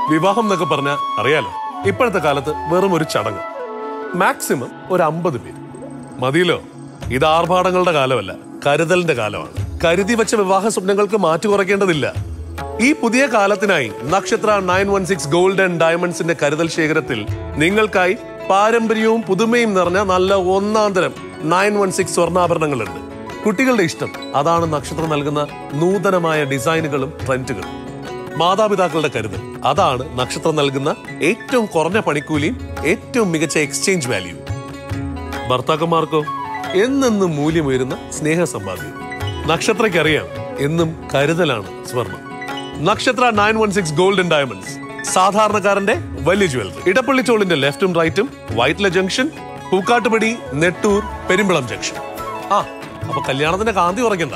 വിവാഹം എന്നൊക്കെ പറഞ്ഞാൽ അറിയാലോ ഇപ്പോഴത്തെ കാലത്ത് വെറും ഒരു ചടങ്ങ് മാക്സിമം ഒരു അമ്പത് പേര് മതിയല്ലോ ഇത് ആർഭാടങ്ങളുടെ കാലമല്ല കരുതലിന്റെ കാലമാണ് കരുതി വെച്ച വിവാഹ സ്വപ്നങ്ങൾക്ക് മാറ്റു കുറയ്ക്കേണ്ടതില്ല ഈ പുതിയ കാലത്തിനായി Nakshatra nine one six gold and ഡയമണ്ട്സിന്റെ കരുതൽ ശേഖരത്തിൽ നിങ്ങൾക്കായി പാരമ്പര്യവും പുതുമയും നിറഞ്ഞ നല്ല ഒന്നാം തരം നയൻ വൺ സിക്സ് സ്വർണ്ണാഭരണങ്ങളുണ്ട് കുട്ടികളുടെ ഇഷ്ടം അതാണ് നക്ഷത്രം നൽകുന്ന നൂതനമായ ഡിസൈനുകളും ട്രെൻഡുകളും മാതാപിതാക്കളുടെ കരുതൽ അതാണ് നക്ഷത്രം നൽകുന്ന ഏറ്റവും കുറഞ്ഞ പണിക്കൂലിയും ഏറ്റവും മികച്ച എക്സ്ചേഞ്ച് വാല്യൂ ഭർത്താക്കന്മാർക്കോ എന്നെന്നും മൂല്യമുയരുന്ന സ്നേഹ സമ്പാദ്യം നക്ഷത്രയ്ക്കറിയാം എന്നും കരുതലാണ് സ്വർണം Nakshatra nine one six golden diamonds സാധാരണക്കാരന്റെ വലിയ ജ്വല്ലറി ഇടപ്പള്ളി ചോളിന്റെ ലെഫ്റ്റും റൈറ്റും വൈറ്റ്ല ജംഗ്ഷൻ പൂക്കാട്ടുപടി നെട്ടൂർ പെരുമ്പളം ജംഗ്ഷൻ ആ അപ്പൊ കല്യാണത്തിന്റെ കാന്തി ഉറയ്ക്കണ്ട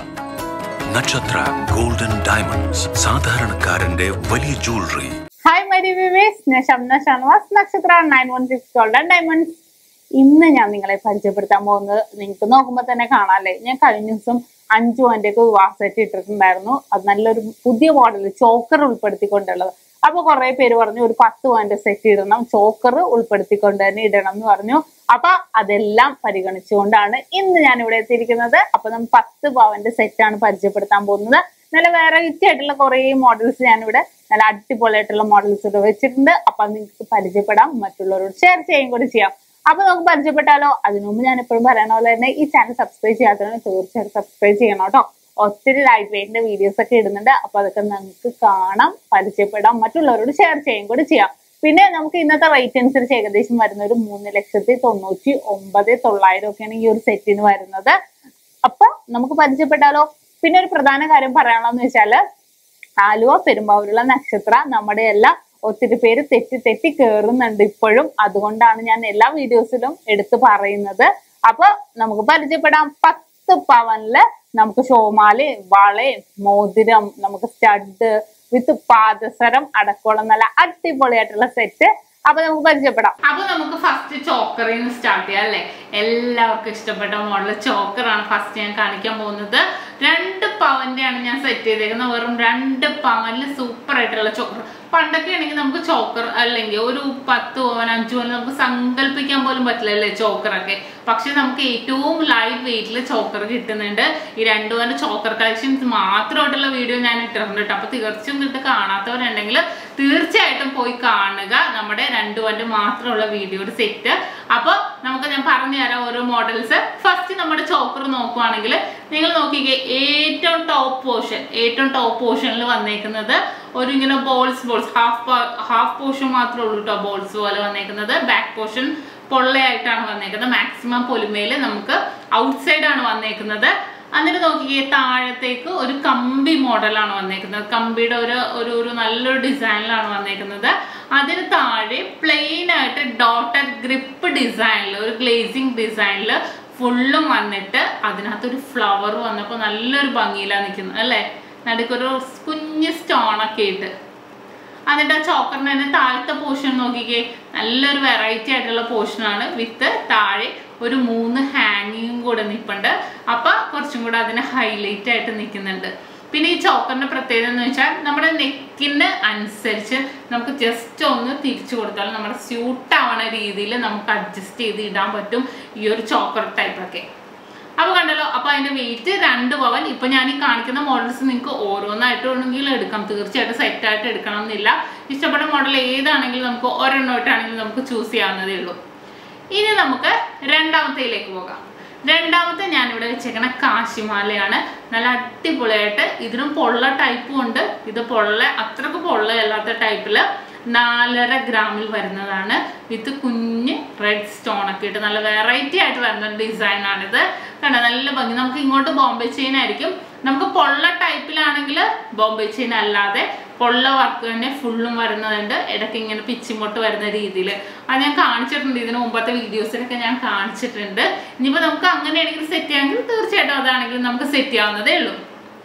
നക്ഷത്ര ഗോൾഡൻ ഡയമണ്ട്സ് സാധാരണക്കാരന്റെ വലിയ ജ്വല്ലറി ഹായ് മൈ വിവേസ് ഞാൻ Shamna Shanavas Nakshatra nine one six golden diamonds ഇന്ന് ഞാൻ നിങ്ങളെ പരിചയപ്പെടുത്താൻ പോകുന്നത് നിങ്ങൾക്ക് നോക്കുമ്പോൾ തന്നെ കാണാല്ലേ ഞാൻ കഴിഞ്ഞ ദിവസം അഞ്ചു എൻ്റെ ഒക്കെ വിവാഹ സെറ്റ് ഇട്ടിട്ടുണ്ടായിരുന്നു അത് നല്ലൊരു പുതിയ മോഡൽ ചോക്കർ ഉൾപ്പെടുത്തിക്കൊണ്ടുള്ളത് അപ്പൊ കുറെ പേര് പറഞ്ഞു ഒരു പത്ത് പവന്റെ സെറ്റ് ഇടണം ചോക്കർ ഉൾപ്പെടുത്തിക്കൊണ്ട് തന്നെ ഇടണം എന്ന് പറഞ്ഞു അപ്പൊ അതെല്ലാം പരിഗണിച്ചുകൊണ്ടാണ് ഇന്ന് ഞാൻ ഇവിടെ എത്തിയിരിക്കുന്നത് അപ്പൊ നമ്മൾ പത്ത് പവന്റെ സെറ്റാണ് പരിചയപ്പെടുത്താൻ പോകുന്നത് നല്ല വെറൈറ്റി ആയിട്ടുള്ള കുറെ മോഡൽസ് ഞാനിവിടെ നല്ല അടിപൊളിയായിട്ടുള്ള മോഡൽസ് ഇവിടെ വെച്ചിട്ടുണ്ട് അപ്പൊ അത് നിങ്ങൾക്ക് പരിചയപ്പെടാം മറ്റുള്ളവരോട് ഷെയർ ചെയ്യുകയും കൂടി ചെയ്യാം അപ്പൊ നമുക്ക് പരിചയപ്പെട്ടാലോ അതിനു മുമ്പ് ഞാൻ എപ്പോഴും പറയുന്ന പോലെ തന്നെ ഈ ചാനൽ സബ്സ്ക്രൈബ് ചെയ്യാത്തവരെ തീർച്ചയായിട്ടും സബ്സ്ക്രൈബ് ചെയ്യണം കേട്ടോ ഒത്തിരി ലൈറ്റ് വെയിറ്റിന്റെ വീഡിയോസ് ഒക്കെ ഇടുന്നുണ്ട് അപ്പൊ അതൊക്കെ നിങ്ങൾക്ക് കാണാം പരിചയപ്പെടാം മറ്റുള്ളവരോട് ഷെയർ ചെയ്യുകയും കൂടി ചെയ്യാം പിന്നെ നമുക്ക് ഇന്നത്തെ റേറ്റ് അനുസരിച്ച് ഏകദേശം വരുന്ന ഒരു മൂന്ന് ലക്ഷത്തി തൊണ്ണൂറ്റി ഒമ്പത് തൊള്ളായിരം ഒക്കെയാണ് ഈ ഒരു സെറ്റിന് വരുന്നത് അപ്പൊ നമുക്ക് പരിചയപ്പെട്ടാലോ പിന്നെ ഒരു പ്രധാന കാര്യം പറയാനുള്ളതെന്ന് വെച്ചാല് ആലുവ പെരുമ്പാവൂരുള്ള നക്ഷത്ര നമ്മുടെ എല്ലാം ഒത്തിരി പേര് തെറ്റി തെറ്റി കേറുന്നുണ്ട് ഇപ്പോഴും അതുകൊണ്ടാണ് ഞാൻ എല്ലാ വീഡിയോസിലും എടുത്തു പറയുന്നത് അപ്പൊ നമുക്ക് പരിചയപ്പെടാം പത്ത് പവനില് നമുക്ക് ഷോമാലയും വളയും മോതിരം നമുക്ക് സ്റ്റഡ് വിത്ത് പാദസരം അടക്കമുള്ള നല്ല അടിപൊളിയായിട്ടുള്ള സെറ്റ് അപ്പൊ നമുക്ക് പരിചയപ്പെടാം അപ്പൊ നമുക്ക് ഫസ്റ്റ് ചോക്കറിൽ നിന്ന് സ്റ്റാർട്ട് ചെയ്യാം അല്ലെ എല്ലാവർക്കും ഇഷ്ടപ്പെട്ട മോഡൽ ചോക്കറാണ് ഫസ്റ്റ് ഞാൻ കാണിക്കാൻ പോകുന്നത് രണ്ട് പവന്റെ ആണ് ഞാൻ സെറ്റ് ചെയ്തേക്കുന്നത് വെറും രണ്ട് പവനിൽ സൂപ്പർ ആയിട്ടുള്ള ചോക്കർ പണ്ടൊക്കെ ആണെങ്കിൽ നമുക്ക് ചോക്കർ അല്ലെങ്കിൽ ഒരു പത്ത് പവൻ അഞ്ചു പവൻ നമുക്ക് സങ്കല്പിക്കാൻ പോലും പറ്റില്ല അല്ലേ ചോക്കറൊക്കെ പക്ഷെ നമുക്ക് ഏറ്റവും ലൈറ്റ് വെയിറ്റിൽ ചോക്കർ കിട്ടുന്നുണ്ട് ഈ രണ്ടു പവന്റെ ചോക്കർ കളക്ഷൻസ് മാത്രമായിട്ടുള്ള വീഡിയോ ഞാൻ ഇട്ടിട്ടുണ്ട് കേട്ടോ അപ്പൊ തീർച്ചയായും ഇത് കാണാത്തവരുണ്ടെങ്കിൽ തീർച്ചയായിട്ടും പോയി കാണുക നമ്മുടെ രണ്ടു പവന്റെ മാത്രമുള്ള വീഡിയോയുടെ സെറ്റ് അപ്പൊ നമുക്ക് ഞാൻ പറഞ്ഞു തരാം ഓരോ മോഡൽസ് ഫസ്റ്റ് നമ്മുടെ ചോക്കർ നോക്കുവാണെങ്കിൽ നിങ്ങൾ നോക്കിക്കേ ഏറ്റവും ടോപ്പ് പോർഷൻ ഏറ്റവും ടോപ്പ് പോർഷനിൽ വന്നേക്കുന്നത് ഒരു ഇങ്ങനെ balls balls half half portion മാത്രമേ ഉള്ളൂ കേട്ടോ ബോൾസ് പോലെ വന്നേക്കുന്നത് ബാക്ക് പോർഷൻ പൊള്ളയായിട്ടാണ് വന്നേക്കുന്നത് മാക്സിമം പൊലിമയിൽ നമുക്ക് ഔട്ട്സൈഡ് ആണ് വന്നേക്കുന്നത് എന്നിട്ട് നോക്കിക്കേ താഴത്തേക്ക് ഒരു കമ്പി മോഡലാണ് വന്നേക്കുന്നത് കമ്പിയുടെ ഒരു ഒരു ഒരു നല്ലൊരു ഡിസൈനിലാണ് വന്നേക്കുന്നത് അതിന് താഴെ പ്ലെയിൻ ആയിട്ട് ഡോട്ടർ ഗ്രിപ്പ് ഡിസൈനിൽ ഒരു ഗ്ലേസിങ് ഡിസൈനിൽ ഫുള്ളും വന്നിട്ട് അതിനകത്തൊരു ഫ്ലവർ വന്നപ്പോൾ നല്ലൊരു ഭംഗിയിലാണ് നിൽക്കുന്നത് അല്ലേ നടുക്കൊരു കുഞ്ഞ് സ്റ്റോണൊക്കെ ഇട്ട് എന്നിട്ട് ആ ചോക്കറിന് തന്നെ താഴത്തെ പോർഷൻ നോക്കിക്കേ നല്ലൊരു വെറൈറ്റി ആയിട്ടുള്ള പോർഷനാണ് വിത്ത് താഴെ ഒരു മൂന്ന് ഹാങ്ങിങ്ങും കൂടെ നിൽപ്പുണ്ട് അപ്പൊ കുറച്ചും കൂടെ അതിന് ഹൈലൈറ്റ് ആയിട്ട് നിൽക്കുന്നുണ്ട് പിന്നെ ഈ ചോക്കറിന്റെ പ്രത്യേകത എന്ന് വെച്ചാൽ നമ്മുടെ നെക്കിന് അനുസരിച്ച് നമുക്ക് ജസ്റ്റ് ഒന്ന് തിരിച്ചു കൊടുത്താൽ നമ്മുടെ സ്യൂട്ട് ആവണ രീതിയിൽ നമുക്ക് അഡ്ജസ്റ്റ് ചെയ്ത് ഇടാൻ പറ്റും ഈ ഒരു ചോക്കർ ടൈപ്പൊക്കെ അപ്പൊ കണ്ടല്ലോ അപ്പൊ അതിന്റെ വെയിറ്റ് രണ്ട് പവൻ ഇപ്പൊ ഞാൻ ഈ കാണിക്കുന്ന മോഡൽസ് നിങ്ങൾക്ക് ഓരോന്നായിട്ട് വേണമെങ്കിലും എടുക്കാം തീർച്ചയായിട്ടും സെറ്റ് ആയിട്ട് എടുക്കണം എന്നില്ല ഇഷ്ടപ്പെട്ട മോഡൽ ഏതാണെങ്കിലും നമുക്ക് ഒരെണ്ണമായിട്ടാണെങ്കിലും നമുക്ക് ചൂസ് ചെയ്യാവുന്നതേ ഉള്ളൂ ഇനി നമുക്ക് രണ്ടാമത്തേലേക്ക് പോകാം രണ്ടാമത്തെ ഞാനിവിടെ വെച്ചേക്കണ കാശിമാലയാണ് നല്ല അടിപൊളിയായിട്ട് ഇതിനും പൊള്ള ടൈപ്പും ഉണ്ട് ഇത് പൊള്ള അത്രക്ക് പൊള്ളയല്ലാത്ത ടൈപ്പില് നാലര ഗ്രാമിൽ വരുന്നതാണ് വിത്ത് കുഞ്ഞ് റെഡ് സ്റ്റോൺ ഒക്കെ ഇട്ട് നല്ല വെറൈറ്റി ആയിട്ട് വരുന്ന ഡിസൈൻ ആണിത് കണ്ട നല്ല ഭംഗി നമുക്ക് ഇങ്ങോട്ട് ബോംബെ ചെയിൻ ആയിരിക്കും നമുക്ക് പൊള്ള ടൈപ്പിലാണെങ്കിൽ ബോംബെ ചെയിൻ അല്ലാതെ പൊള്ള വർക്ക് തന്നെ ഫുള്ളും വരുന്നതുണ്ട് ഇടയ്ക്ക് ഇങ്ങനെ പിച്ചിമൊട്ട് വരുന്ന രീതിയിൽ അത് ഞാൻ കാണിച്ചിട്ടുണ്ട് ഇതിന് മുമ്പത്തെ വീഡിയോസിലൊക്കെ ഞാൻ കാണിച്ചിട്ടുണ്ട് ഇനിയിപ്പോൾ നമുക്ക് അങ്ങനെയാണെങ്കിൽ സെറ്റ് ചെയ്യാമെങ്കിൽ തീർച്ചയായിട്ടും അതാണെങ്കിൽ നമുക്ക് സെറ്റ് ചെയ്യാവുന്നതേ ഉള്ളൂ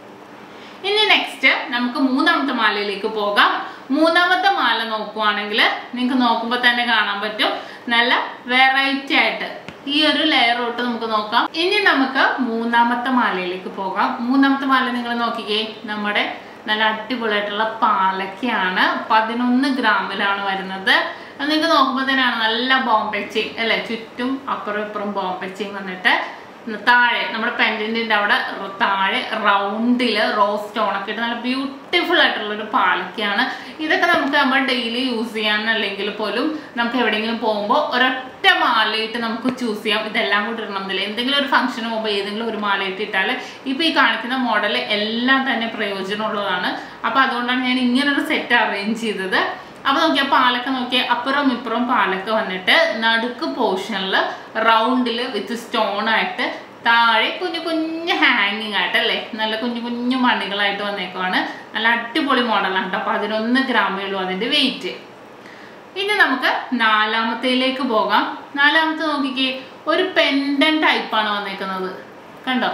ഇനി നെക്സ്റ്റ് നമുക്ക് മൂന്നാമത്തെ മാലയിലേക്ക് പോകാം മൂന്നാമത്തെ മാല നോക്കുവാണെങ്കിൽ നിങ്ങൾക്ക് നോക്കുമ്പോൾ തന്നെ കാണാൻ പറ്റും നല്ല വെറൈറ്റി ആയിട്ട് ഈ ഒരു ലെയർ തൊട്ട് നമുക്ക് നോക്കാം ഇനി നമുക്ക് മൂന്നാമത്തെ മാലയിലേക്ക് പോകാം മൂന്നാമത്തെ മാല നിങ്ങൾ നോക്കിക്കേ നമ്മുടെ നല്ല അടിപൊളിയായിട്ടുള്ള പാലക്കയാണ് പതിനൊന്ന് ഗ്രാമിലാണ് വരുന്നത് അത് നിങ്ങൾക്ക് നോക്കുമ്പോൾ തന്നെയാണ് നല്ല ബോംബെ ചെയിൻ അല്ലേ ചുറ്റും അപ്പുറം ഇപ്പുറം ബോംബെ ചെയിൻ വന്നിട്ട് താഴെ നമ്മുടെ പെൻഡന്റിന്റെ അവിടെ റ- താഴെ റൗണ്ടില് റോസ് സ്റ്റോൺ ഒക്കെ ഇട്ട് നല്ല ബ്യൂട്ടിഫുൾ ആയിട്ടുള്ള ഒരു പാലക്കയാണ് ഇതൊക്കെ നമുക്ക് നമ്മൾ ഡെയിലി യൂസ് ചെയ്യാൻ അല്ലെങ്കിൽ പോലും നമുക്ക് എവിടെയെങ്കിലും പോകുമ്പോൾ ഒരൊറ്റ മാലയിട്ട് നമുക്ക് ചൂസ് ചെയ്യാം ഇതെല്ലാം കൂടി ഇടണമെന്നില്ല എന്തെങ്കിലും ഒരു ഫംഗ്ഷന് പോകുമ്പോൾ ഏതെങ്കിലും ഒരു മാലയിട്ട് ഇട്ടാൽ ഇപ്പൊ ഈ കാണിക്കുന്ന മോഡൽ എല്ലാം തന്നെ പ്രയോജനമുള്ളതാണ് അപ്പൊ അതുകൊണ്ടാണ് ഞാൻ ഇങ്ങനൊരു സെറ്റ് അറേഞ്ച് ചെയ്തത് അപ്പൊ നോക്കിയാ പാലക്ക നോക്കിയാൽ അപ്പുറം ഇപ്പുറം പാലക്ക വന്നിട്ട് നടുക്ക് പോർഷനിൽ റൗണ്ടിൽ വിത്ത് സ്റ്റോൺ ആയിട്ട് താഴെ കുഞ്ഞു കുഞ്ഞു ഹാങ്ങിങ് ആയിട്ട് അല്ലേ നല്ല കുഞ്ഞു കുഞ്ഞു മണികളായിട്ട് വന്നേക്കുവാണ് നല്ല അടിപൊളി മോഡലാണ് കേട്ടോ പതിനൊന്ന് ഗ്രാമേ ഉള്ളൂ അതിന്റെ വെയിറ്റ് ഇനി നമുക്ക് നാലാമത്തേലേക്ക് പോകാം നാലാമത്തെ നോക്കിക്കേ ഒരു പെൻഡൻ ടൈപ്പാണ് വന്നേക്കുന്നത് കണ്ടോ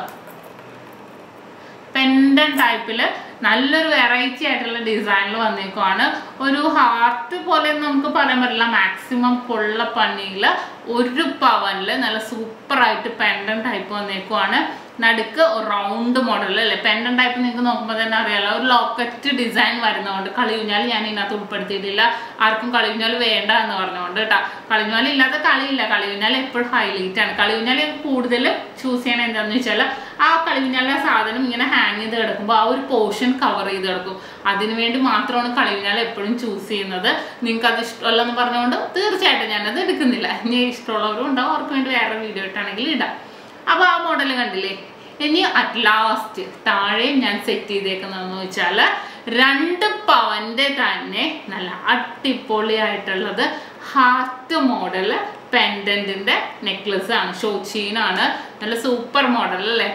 പെൻഡൻ ടൈപ്പില് നല്ലൊരു വെറൈറ്റി ആയിട്ടുള്ള ഡിസൈനിൽ വന്നേക്കുവാണ് ഒരു ഹാർട്ട് പോലെ നമുക്ക് പറയാൻ പറ്റില്ല മാക്സിമം കൊള്ള പണിയിൽ ഒരു പവനില് നല്ല സൂപ്പർ ആയിട്ട് പെൻഡൻ ടൈപ്പ് വന്നേക്കുവാണ് നടുക്ക് റൗണ്ട് മോഡൽ അല്ലേ പെൻഡൻ ടൈപ്പ് നിങ്ങൾക്ക് നോക്കുമ്പോൾ തന്നെ അറിയാലോ ഒരു ലോക്കറ്റ് ഡിസൈൻ വരുന്നതുകൊണ്ട് കളിയുഞ്ഞാൽ ഞാൻ ഇതിനകത്ത് ഉൾപ്പെടുത്തിയിട്ടില്ല ആർക്കും കളിയുഞ്ഞാൽ വേണ്ട എന്ന് പറഞ്ഞുകൊണ്ട് കേട്ടോ കളിഞ്ഞാൽ ഇല്ലാത്ത കളിയില്ല കളിയുഞ്ഞാൽ എപ്പോഴും ഹൈലൈറ്റ് ആണ് കളിയുഞ്ഞാൽ കൂടുതൽ ചൂസ് ചെയ്യണത് എന്താണെന്ന് വെച്ചാൽ ആ കളിയുഞ്ഞാലിന്റെ സാധനം ഇങ്ങനെ ഹാങ് ചെയ്ത് കിടക്കുമ്പോൾ ആ ഒരു പോർഷൻ കവർ ചെയ്ത് കിടക്കും അതിനു വേണ്ടി മാത്രമാണ് കളിയുഞ്ഞാൽ എപ്പോഴും ചൂസ് ചെയ്യുന്നത് നിങ്ങൾക്ക് അത് ഇഷ്ടമല്ലെന്ന് പറഞ്ഞുകൊണ്ട് തീർച്ചയായിട്ടും ഞാനത് എടുക്കുന്നില്ല ഇനി ഇഷ്ടമുള്ളവരും ഉണ്ടാവും അവർക്ക് വേണ്ടി വേറെ വീഡിയോ ഇട്ടാണെങ്കിൽ ഇടാം അപ്പൊ ആ മോഡൽ കണ്ടില്ലേ ഇനി അറ്റ് ലാസ്റ്റ് താഴെ ഞാൻ സെറ്റ് ചെയ്തേക്കുന്നതെന്ന് വെച്ചാൽ രണ്ട് പവന്റെ തന്നെ നല്ല അടിപൊളിയായിട്ടുള്ളത് ഹാർട്ട് മോഡല് പെൻഡന്റിന്റെ നെക്ലസ് ആണ് ഷോ ചെയിനാണ് നല്ല സൂപ്പർ മോഡൽ അല്ലേ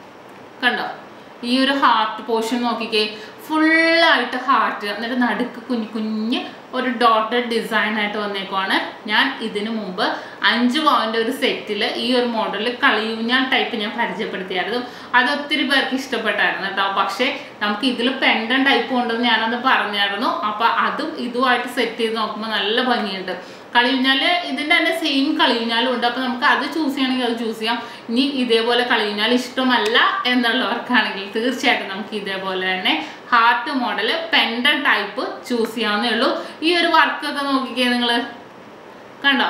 കണ്ടോ ഈ ഒരു ഹാർട്ട് പോർഷൻ നോക്കിക്കേ ഫുള്ളായിട്ട് ഹാർട്ട് എന്നിട്ട് നടുക്ക് കുഞ്ഞു കുഞ്ഞ് ഒരു ഡോട്ടഡ് ഡിസൈൻ ആയിട്ട് വന്നേക്കുവാണ് ഞാൻ ഇതിനു മുമ്പ് അഞ്ച് പവൻ്റെ ഒരു സെറ്റിൽ ഈ ഒരു മോഡൽ കളിയൂഞ്ഞാൽ ടൈപ്പ് ഞാൻ പരിചയപ്പെടുത്തിയായിരുന്നു അത് ഒത്തിരി പേർക്ക് ഇഷ്ടപ്പെട്ടായിരുന്നു കേട്ടോ പക്ഷേ നമുക്ക് ഇതിൽ പെൻഡൻ ടൈപ്പ് ഉണ്ടെന്ന് ഞാനത് പറഞ്ഞായിരുന്നു അപ്പം അതും ഇതുമായിട്ട് സെറ്റ് ചെയ്ത് നോക്കുമ്പോൾ നല്ല ഭംഗിയുണ്ട് കളിയുഞ്ഞാല് ഇതിന്റെ തന്നെ സെയിം കളിയുഞ്ഞാലും ഉണ്ട് അപ്പൊ നമുക്ക് അത് ചൂസ് ചെയ്യണമെങ്കിൽ അത് ചൂസ് ചെയ്യാം ഇനി ഇതേപോലെ കളിയുഞ്ഞാൽ ഇഷ്ടമല്ല എന്നുള്ളവർക്കാണെങ്കിൽ തീർച്ചയായിട്ടും നമുക്ക് ഇതേപോലെ തന്നെ heart model pendant type choose ചെയ്യാവുന്നേ ഉള്ളൂ ഈ ഒരു വർക്കൊക്കെ നോക്കിക്കേ നിങ്ങൾ കണ്ടോ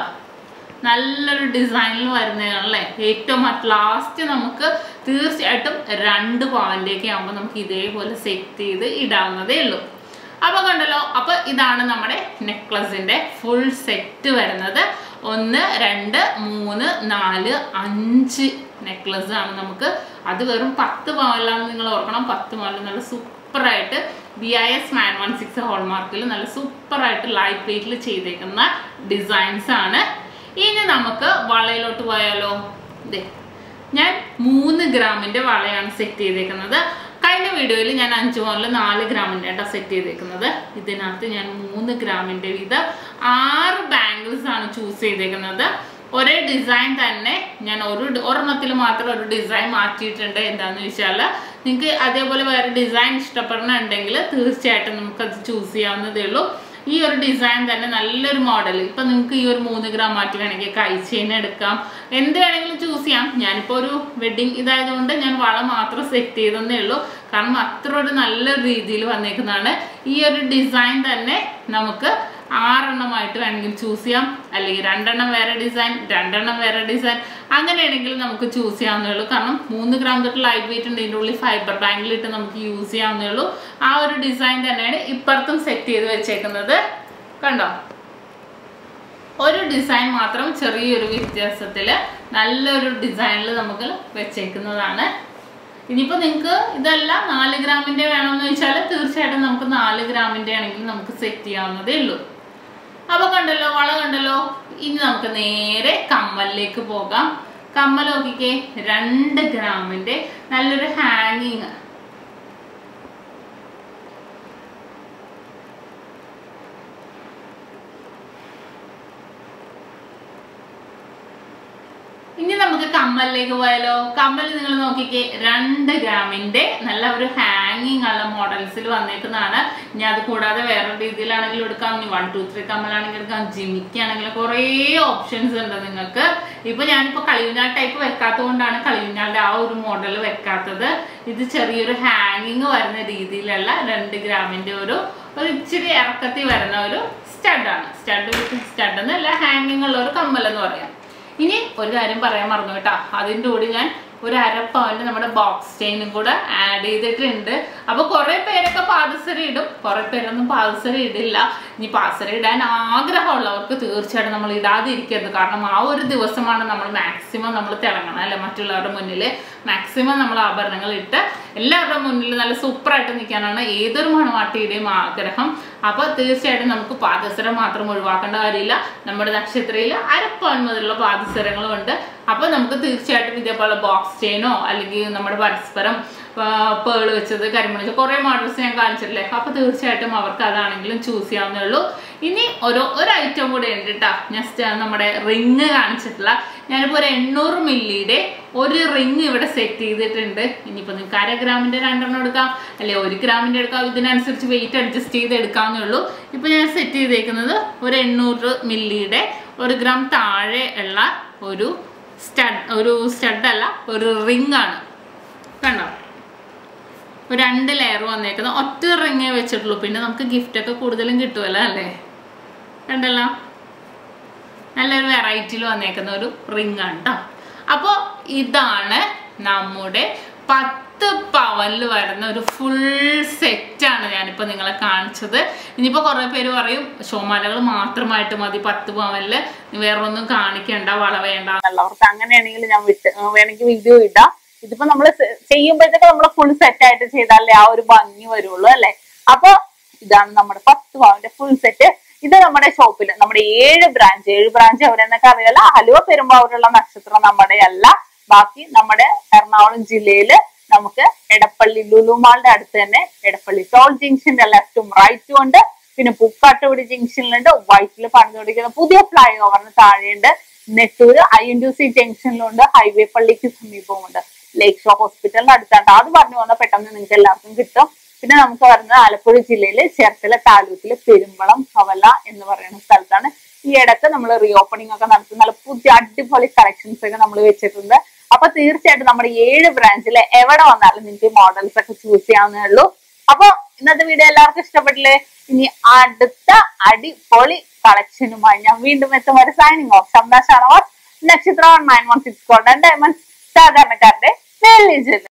നല്ലൊരു ഡിസൈനിൽ വരുന്നതാണല്ലേ ഏറ്റവും അറ്റ് ലാസ്റ്റ് നമുക്ക് തീർച്ചയായിട്ടും രണ്ട് പവൻ്റെയൊക്കെ ആകുമ്പോൾ നമുക്ക് ഇതേപോലെ സെറ്റ് ചെയ്ത് ഇടാവുന്നതേ ഉള്ളൂ അപ്പൊ കണ്ടല്ലോ അപ്പൊ ഇതാണ് നമ്മുടെ നെക്ലസിന്റെ ഫുൾ സെറ്റ് വരുന്നത് ഒന്ന് രണ്ട് മൂന്ന് നാല് അഞ്ച് നെക്ലസ് ആണ് നമുക്ക് അത് വെറും പത്ത് പവനിലാണെന്ന് നിങ്ങൾ ഓർക്കണം പത്ത് പവനിൽ നല്ല സൂപ്പറായിട്ട് B I S nine one six ഹോൾമാർക്കിൽ നല്ല സൂപ്പറായിട്ട് ലൈറ്റ് വെയിറ്റിൽ ചെയ്തേക്കുന്ന ഡിസൈൻസ് ആണ് ഇനി നമുക്ക് വളയിലോട്ട് പോയാലോ ദേ ഞാൻ മൂന്ന് ഗ്രാമിന്റെ വളയാണ് സെറ്റ് ചെയ്തേക്കുന്നത് കഴിഞ്ഞ വീഡിയോയിൽ ഞാൻ അഞ്ച് മുതൽ നാല് ഗ്രാമിന്റെ ആയിട്ടാണ് സെറ്റ് ചെയ്തേക്കുന്നത് ഇതിനകത്ത് ഞാൻ മൂന്ന് ഗ്രാമിന്റെ വീതം ആറ് ബാംഗിൾസ് ആണ് ചൂസ് ചെയ്തേക്കുന്നത് ഒരേ ഡിസൈൻ തന്നെ ഞാൻ ഒരു ഒരെണ്ണത്തിൽ മാത്രം ഒരു ഡിസൈൻ മാറ്റിയിട്ടുണ്ട് എന്താന്ന് വെച്ചാൽ നിങ്ങൾക്ക് അതേപോലെ വേറെ ഡിസൈൻ ഇഷ്ടപ്പെടണമെന്നുണ്ടെങ്കിൽ തീർച്ചയായിട്ടും നമുക്കത് ചൂസ് ചെയ്യാവുന്നതേ ഉള്ളൂ ഈ ഒരു ഡിസൈൻ തന്നെ നല്ലൊരു മോഡൽ ഇപ്പൊ നിങ്ങൾക്ക് ഈ ഒരു മൂന്ന് ഗ്രാം മാറ്റി വേണമെങ്കിൽ കൈ ചെയിൻ എടുക്കാം എന്ത് വേണമെങ്കിലും ചൂസ് ചെയ്യാം ഞാനിപ്പോൾ ഒരു വെഡിങ് ഇതായതുകൊണ്ട് ഞാൻ വള മാത്രം സെറ്റ് ചെയ്തെന്നേ ഉള്ളൂ കാരണം അത്ര ഒരു നല്ല രീതിയിൽ വന്നേക്കുന്നതാണ് ഈ ഒരു ഡിസൈൻ തന്നെ നമുക്ക് ആറെണ്ണമായിട്ട് വേണമെങ്കിൽ ചൂസ് ചെയ്യാം അല്ലെങ്കിൽ രണ്ടെണ്ണം വേറെ ഡിസൈൻ രണ്ടെണ്ണം വേറെ ഡിസൈൻ അങ്ങനെയാണെങ്കിൽ നമുക്ക് ചൂസ് ചെയ്യാവുന്നേ ഉള്ളൂ കാരണം മൂന്ന് ഗ്രാം തൊട്ട് ലൈറ്റ് വെയിറ്റ് ഉണ്ട് ഇതിൻ്റെ ഉള്ളിൽ ഫൈബർ ബാങ്കിലിട്ട് നമുക്ക് യൂസ് ചെയ്യാവുന്നേ ഉള്ളൂ ആ ഒരു ഡിസൈൻ തന്നെയാണ് ഇപ്പുറത്തും സെറ്റ് ചെയ്ത് വെച്ചേക്കുന്നത് കണ്ടോ ഒരു ഡിസൈൻ മാത്രം ചെറിയൊരു വ്യത്യാസത്തിൽ നല്ലൊരു ഡിസൈനിൽ നമുക്ക് വെച്ചേക്കുന്നതാണ് ഇനിയിപ്പോൾ നിങ്ങൾക്ക് ഇതല്ല നാല് ഗ്രാമിൻ്റെ വേണമെന്ന് വെച്ചാൽ തീർച്ചയായിട്ടും നമുക്ക് നാല് ഗ്രാമിൻ്റെ ആണെങ്കിൽ നമുക്ക് സെറ്റ് ചെയ്യാവുന്നതേ ഉള്ളൂ അപ്പോൾ കണ്ടല്ലോ വള കണ്ടല്ലോ ഇനി നമുക്ക് നേരെ കമ്മലിലേക്ക് പോകാം കമ്മൽ നോക്കിക്കേ രണ്ട് ഗ്രാമിൻ്റെ നല്ലൊരു ഹാങ്ങിങ് ഇനി നമുക്ക് നമുക്ക് കമ്മലിലേക്ക് പോയാലോ കമ്മൽ നിങ്ങൾ നോക്കിക്കേ രണ്ട് ഗ്രാമിന്റെ നല്ല ഒരു ഹാങ്ങിങ് ഉള്ള മോഡൽസിൽ വന്നേക്കുന്നതാണ് ഇനി അത് കൂടാതെ വേറെ രീതിയിലാണെങ്കിലും എടുക്കാം ഇനി വൺ ടു ത്രീ കമ്മലാണെങ്കിൽ എടുക്കാം ജിമിക്ക് ആണെങ്കിൽ കുറേ ഓപ്ഷൻസ് ഉണ്ട് നിങ്ങൾക്ക് ഇപ്പൊ ഞാനിപ്പോ കളിയുഞ്ഞാൽ ടൈപ്പ് വെക്കാത്തത് കൊണ്ടാണ് കളിയുഞ്ഞാലിന്റെ ആ ഒരു മോഡൽ വെക്കാത്തത് ഇത് ചെറിയൊരു ഹാങ്ങിങ് വരുന്ന രീതിയിലുള്ള രണ്ട് ഗ്രാമിന്റെ ഒരു ഒരു ഇച്ചിരി ഇറക്കത്തിൽ വരുന്ന ഒരു സ്റ്റഡാണ് സ്റ്റഡ് സ്റ്റഡ് എന്നല്ല ഹാങ്ങിങ് ഉള്ള ഒരു കമ്മൽ എന്ന് പറയാം ഇനി ഒരു കാര്യം പറയാൻ മറന്നു കേട്ടോ അതിൻ്റെ കൂടി ഞാൻ ഒരു അര പവന്റെ നമ്മുടെ ബോക്സ് ചെയിനും കൂടെ ആഡ് ചെയ്തിട്ടുണ്ട് അപ്പൊ കുറെ പേരൊക്കെ പാദസര ഇടും കുറെ പേരൊന്നും പാദസര ഇടില്ല ഇനി പാദസര ഇടാൻ ആഗ്രഹമുള്ളവർക്ക് തീർച്ചയായിട്ടും നമ്മൾ ഇടാതിരിക്കരുത് കാരണം ആ ഒരു ദിവസമാണ് നമ്മൾ മാക്സിമം നമ്മൾ തിളങ്ങണം അല്ലെ മറ്റുള്ളവരുടെ മുന്നിൽ മാക്സിമം നമ്മൾ ആഭരണങ്ങൾ ഇട്ട് എല്ലാവരുടെ മുന്നിൽ നല്ല സൂപ്പറായിട്ട് നിൽക്കാനാണ് ഏതൊരു മണവാട്ടിയുടെയും ആഗ്രഹം അപ്പൊ തീർച്ചയായിട്ടും നമുക്ക് പാദസരം മാത്രം ഒഴിവാക്കേണ്ട കാര്യമില്ല നമ്മുടെ നക്ഷത്രയിൽ അരപ്പവൻ മുതലുള്ള പാദസരങ്ങളും ഉണ്ട് അപ്പൊ നമുക്ക് തീർച്ചയായിട്ടും ഇതേപോലെ ബോക്സ് ചെയിനോ അല്ലെങ്കിൽ നമ്മുടെ പരസ്പരം പേള് വെച്ചത് കരിമണി വെച്ചത് കുറേ മോഡൽസ് ഞാൻ കാണിച്ചിട്ടില്ലേ അപ്പൊ തീർച്ചയായിട്ടും അവർക്ക് അതാണെങ്കിലും ചൂസ് ചെയ്യാവുന്നേ ഉള്ളൂ ഇനി ഒരു ഒരു ഐറ്റം കൂടെ ഉണ്ട് കേട്ടോ ഞാൻ സ്റ്റ- നമ്മുടെ റിങ് കാണിച്ചിട്ടില്ല ഞാനിപ്പോൾ ഒരു എണ്ണൂറ് മില്ലിയുടെ ഒരു റിങ് ഇവിടെ സെറ്റ് ചെയ്തിട്ടുണ്ട് ഇനിയിപ്പോൾ നിങ്ങൾക്ക് അര ഗ്രാമിന്റെ രണ്ടെണ്ണം എടുക്കാം അല്ലെ ഒരു ഗ്രാമിന്റെ എടുക്കാം ഇതിനനുസരിച്ച് വെയിറ്റ് അഡ്ജസ്റ്റ് ചെയ്ത് എടുക്കാവുന്നേ ഉള്ളൂ ഇപ്പൊ ഞാൻ സെറ്റ് ചെയ്തേക്കുന്നത് ഒരു എണ്ണൂറ് മില്ലിയുടെ ഒരു ഗ്രാം താഴെ ഉള്ള ഒരു സ്റ്റഡ് ഒരു സ്റ്റഡ് അല്ല ഒരു റിങ് ആണ് കണ്ടോ ഒരു രണ്ട് ലെയർ വന്നേക്കുന്ന ഒറ്റ റിങ്ങേ വെച്ചിട്ടുള്ളൂ പിന്നെ നമുക്ക് ഗിഫ്റ്റ് ഒക്കെ കൂടുതലും കിട്ടുമല്ലോ അല്ലേ കണ്ടല്ലോ നല്ലൊരു വെറൈറ്റിയിൽ വന്നേക്കുന്ന ഒരു റിങ് ആണ് കേട്ടോ അപ്പോൾ ഇതാണ് നമ്മുടെ പത്ത് പവനിൽ വരുന്ന ഒരു ഫുൾ സെറ്റാണ് ഞാനിപ്പോൾ നിങ്ങളെ കാണിച്ചത് ഇനിയിപ്പോൾ കുറേ പേര് പറയും ഷോമാലകൾ മാത്രമായിട്ട് മതി പത്ത് പവനിൽ വേറെ ഒന്നും കാണിക്കണ്ട വള വേണ്ട എന്നുള്ളവർക്ക് അങ്ങനെയാണെങ്കിൽ ഞാൻ വിട്ട് ഏർ വേണമെങ്കിൽ വീഡിയോ ഇടാം ഇതിപ്പോ നമ്മൾ ചെയ്യുമ്പോഴത്തേക്ക് നമ്മൾ ഫുൾ സെറ്റ് ആയിട്ട് ചെയ്താലേ ആ ഒരു ഭംഗി വരുള്ളൂ അല്ലെ അപ്പൊ ഇതാണ് നമ്മുടെ പത്ത് പവന്റെ ഫുൾ സെറ്റ് ഇത് നമ്മുടെ ഷോപ്പിൽ നമ്മുടെ ഏഴ് ബ്രാഞ്ച് ഏഴ് ബ്രാഞ്ച് എവിടെയെന്നൊക്കെ അറിയാലോ ഹലുവ പെരുമ്പാവൂരുള്ള നക്ഷത്രം നമ്മുടെ അല്ല ബാക്കി നമ്മുടെ എറണാകുളം ജില്ലയില് നമുക്ക് എടപ്പള്ളി ലുലുമാളുടെ അടുത്ത് തന്നെ എടപ്പള്ളി ടോൾ ജംഗ്ഷന്റെ ലെഫ്റ്റും റൈറ്റും ഉണ്ട് പിന്നെ പൂക്കാട്ടുപടി ജംഗ്ഷനിലുണ്ട് വൈറ്റിൽ പണിതുകൊണ്ടിരിക്കുന്ന പുതിയ ഫ്ലൈ ഓവറിന് താഴെയുണ്ട് Nettoor I N two C ജംഗ്ഷനിലുണ്ട് ഹൈവേ പള്ളിക്ക് സമീപമുണ്ട് ലേക്ക് ഷോ ഹോസ്പിറ്റലിന്റെ അടുത്താണ് അത് പറഞ്ഞു വന്നാൽ പെട്ടെന്ന് നിങ്ങൾക്ക് എല്ലാവർക്കും കിട്ടും പിന്നെ നമുക്ക് വരുന്നത് ആലപ്പുഴ ജില്ലയിലെ ചേർത്തല താലൂക്കിലെ പെരുമ്പളം കവല എന്ന് പറയുന്ന സ്ഥലത്താണ് ഈ ഇടക്ക് നമ്മൾ റീ ഓപ്പണിംഗ് ഒക്കെ നടത്തുന്ന നല്ല പുതിയ അടിപൊളി കളക്ഷൻസ് ഒക്കെ നമ്മൾ വെച്ചിട്ടുണ്ട് അപ്പൊ തീർച്ചയായിട്ടും നമ്മുടെ ഏഴ് ബ്രാഞ്ചിലെ എവിടെ വന്നാലും നിങ്ങൾക്ക് മോഡൽസ് ഒക്കെ ചൂസ് ചെയ്യാവുന്നേ ഉള്ളൂ അപ്പൊ ഇന്നത്തെ വീഡിയോ എല്ലാവർക്കും ഇഷ്ടപ്പെട്ടില്ലേ ഇനി അടുത്ത അടിപൊളി കളക്ഷനുമായി ഞാൻ വീണ്ടും എത്തും ഒരു സൈനിങ് ഓഫ് ശബ്ദ Shanavas Nakshatra nine one six golden diamonds സാധാരണക്കാരുടെ വെള്ളി